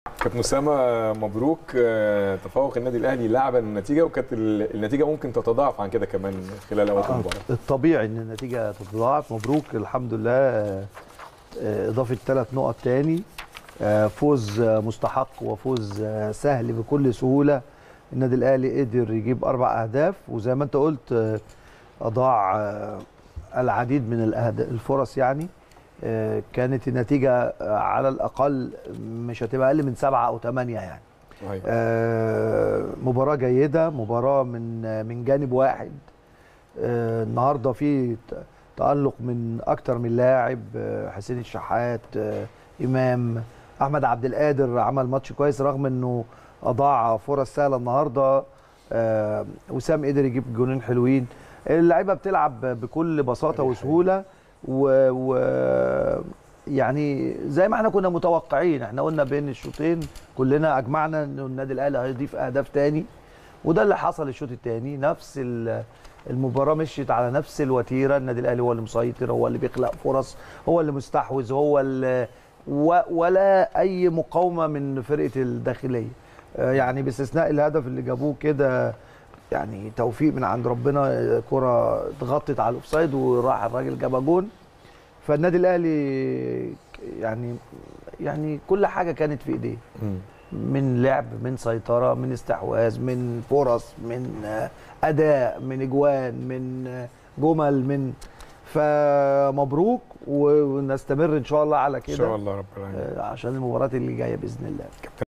كابتن اسامه مبروك آه، تفوق النادي الاهلي لعبا النتيجه وكانت ال- النتيجه ممكن تتضاعف عن كده كمان خلال اوقات المباراه الطبيعي ان النتيجه تتضاعف مبروك الحمد لله آه، آه، اضافه ثلاث نقط تاني آه، فوز آه، مستحق وفوز آه، سهل بكل سهوله النادي الاهلي قدر يجيب اربع اهداف وزي ما انت قلت آه، اضاع آه، العديد من الأهد- الفرص يعني آه، كانت النتيجه آه، على الاقل مش هتبقى اقل من سبعه او ثمانيه يعني صحيح. آه، مباراة جيدة مباراة من آه، من جانب واحد آه، النهارده في ت- تألق من أكتر من لاعب آه، حسين الشحات آه، إمام أحمد عبد القادر عمل ماتش كويس رغم إنه أضاع فرص سهلة النهارده آه، وسام قدر يجيب جونين حلوين اللعيبة بتلعب بكل بساطة وسهولة و, و يعني زي ما احنا كنا متوقعين احنا قلنا بين الشوطين كلنا اجمعنا ان النادي الاهلي هيضيف اهداف تاني وده اللي حصل الشوط الثاني نفس ال- المباراه مشيت على نفس الوتيره النادي الاهلي هو اللي مسيطر هو اللي بيخلق فرص هو اللي مستحوذ هو اللي و- ولا اي مقاومه من فرقه الداخليه آه، يعني باستثناء الهدف اللي جابوه كده يعني توفيق من عند ربنا آه، كره اتغطت على الاوفسايد وراح الراجل جابها جون فالنادي الاهلي يعني يعني كل حاجه كانت في ايديه مم. من لعب من سيطره من استحواذ من فرص من آه، اداء من اجوان من آه، جمل من فمبروك ونستمر ان شاء الله على ان كده شاء الله رب العالمين آه، عشان المباريات اللي جايه باذن الله